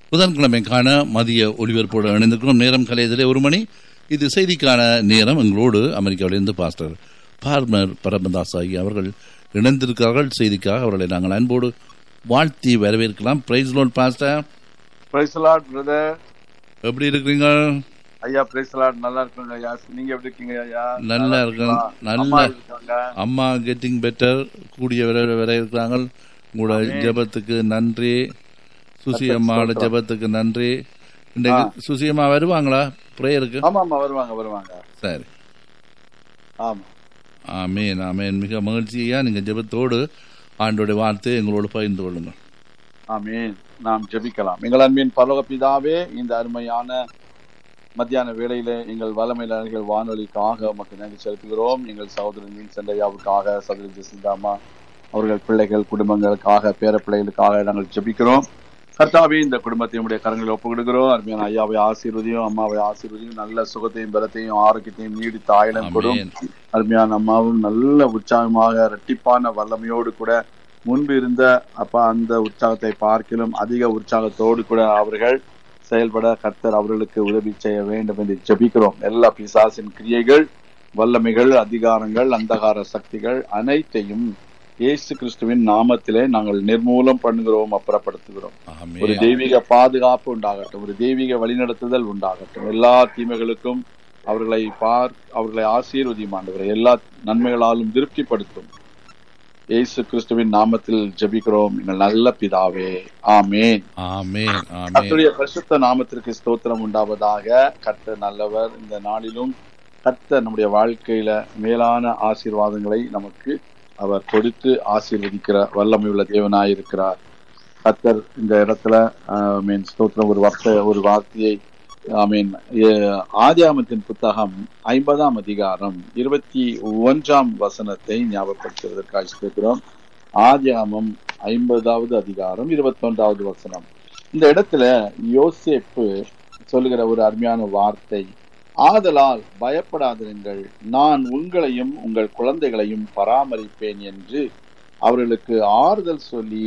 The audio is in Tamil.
புதன்கிழமைக்கான மதிய ஒளிபரப்போடு இணைந்திருக்கிறோம் நேரம் கலையதிலே ஒரு மணி இது செய்திக்கான நேரம் எங்களோடு அமெரிக்காவிலிருந்து பாஸ்டர் பார்மர் பரமதாஸ் ஆகிய அவர்கள் இணைந்திருக்கிறார்கள் செய்திக்காக அவர்களை நாங்கள் அன்போடு வாழ்த்தி வரவேற்கலாம் பிரைஸ் லோன் பாஸ்டர் பிரைஸ் லார்ட் பிரதர் எப்படி இருக்கிறீங்க ஐயா பிரைஸ் லார்ட் நல்லா இருக்குங்க ஐயா நீங்க எப்படி இருக்கீங்க ஐயா நல்லா இருக்கேன். இருக்கீங்களா? நல்லா- அம்மா இருக்காங்க அம்மா கெட்டிங் பெட்டர் கூடிய வர வர இருக்கிறாங்க உங்களோட ஜெபத்துக்கு நன்றி சுசி அம்மாவோட ஜெபத்துக்கு நன்றி இன்றைக்கு சுசி அம்மா வருவாங்களா ப்ரேயருக்கு ஆமா ஆமா வருவாங்க வருவாங்க சரி ஆமா ஆமேன் ஆமேன் மிக மகிழ்ச்சியா நீங்க ஜெபத்தோடு ஆண்டோடைய வார்த்தை எங்களோடு பகிர்ந்து கொள்ளுங்கள் ஆமீன் நாம் ஜெபிக்கலாம் எங்கள் அன்பின் பரலோக பிதாவே இந்த அருமையான மத்தியான வேளையில எங்கள் வளமையாளர்கள் வானொலிக்காக உமக்கு நன்றி செலுத்துகிறோம் எங்கள் சகோதரன் மீன் சண்டையாவுக்காக சகோதரி ஜெசிந்தாமா அவர்கள் பிள்ளைகள் குடும்பங்களுக்காக பேர பிள்ளைகளுக்காக நாங்கள் ஜெபிக்கிறோம் கர்த்தாவே இந்த குடும்பத்தை உடைய கரங்களில் ஒப்புக்கிடுகிறோம் அருமையான ஐயாவை ஆசீர்வதியும் அம்மாவை ஆசீர்வதியும் நல்ல சுகத்தையும் பலத்தையும் ஆரோக்கியத்தையும் நீடித்த ஆயுளம் கொடும் ஆமென். அருமையான அம்மாவும் நல்ல உற்சாகமாக இரட்டிப்பான வல்லமையோடு கூட முன்பு இருந்த அப்பா அந்த உற்சாகத்தை பார்க்கிலும் அதிக உற்சாகத்தோடு கூட அவர்கள் செயல்பட கர்த்தர் அவர்களுக்கு உதவி செய்ய வேண்டும் என்று ஜெபிக்கிறோம் எல்லா பிசாசின் கிரியைகள் வல்லமைகள் அதிகாரங்கள் அந்தகார சக்திகள் அனைத்தையும் இயேசு கிறிஸ்துவின் நாமத்திலே நாங்கள் நிர்மூலம் பண்ணுகிறோம் அப்புறப்படுத்துகிறோம் ஒரு ஆமென் தெய்வீக பாதுகாப்பு உண்டாகட்டும் ஒரு தெய்வீக வழிநடத்துதல் உண்டாகட்டும் எல்லா தீமைகளுக்கும் அவர்களை பார் அவர்களை ஆசீர்வதியுமாண்டவரை எல்லா நன்மைகளாலும் திருப்திப்படுத்தும் இயேசு கிறிஸ்துவின் நாமத்தில் ஜெபிக்கிறோம் எங்கள் நல்ல பிதாவே ஆமேன் ஆமென் ஆமென் கர்த்தருடைய பரிசுத்த நாமத்திற்கு ஸ்தோத்திரம் உண்டாவதாக கர்த்தர் நல்லவர் இந்த நாளிலும் கர்த்தர் நம்முடைய வாழ்க்கையில மேலான ஆசீர்வாதங்களை நமக்கு அவர் கொடுத்து ஆசீர்வதிக்கிற வல்லமை உள்ள தேவனாய் இருக்கிறார் கர்த்தர் இந்த இடத்துல மீன் ஸ்தோத்திரம் ஒரு வார்த்தை ஒரு வார்த்தையை மீன் ஆதியாமத்தின் புத்தகம் ஐம்பதாம் அதிகாரம் இருபத்தி ஒன்றாம் வசனத்தை ஞாபகப்படுத்துவதற்காக ஸ்தோத்திரம் ஆதியாமம் ஐம்பதாவது அதிகாரம் இருபத்தொன்றாவது வசனம் இந்த இடத்துல யோசேப்பு சொல்லுகிற ஒரு அருமையான வார்த்தை ஆதலால் பயப்படாதிருங்கள் நான் உங்களையும் உங்கள் குழந்தைகளையும் பராமரிப்பேன் என்று அவர்களுக்கு ஆறுதல் சொல்லி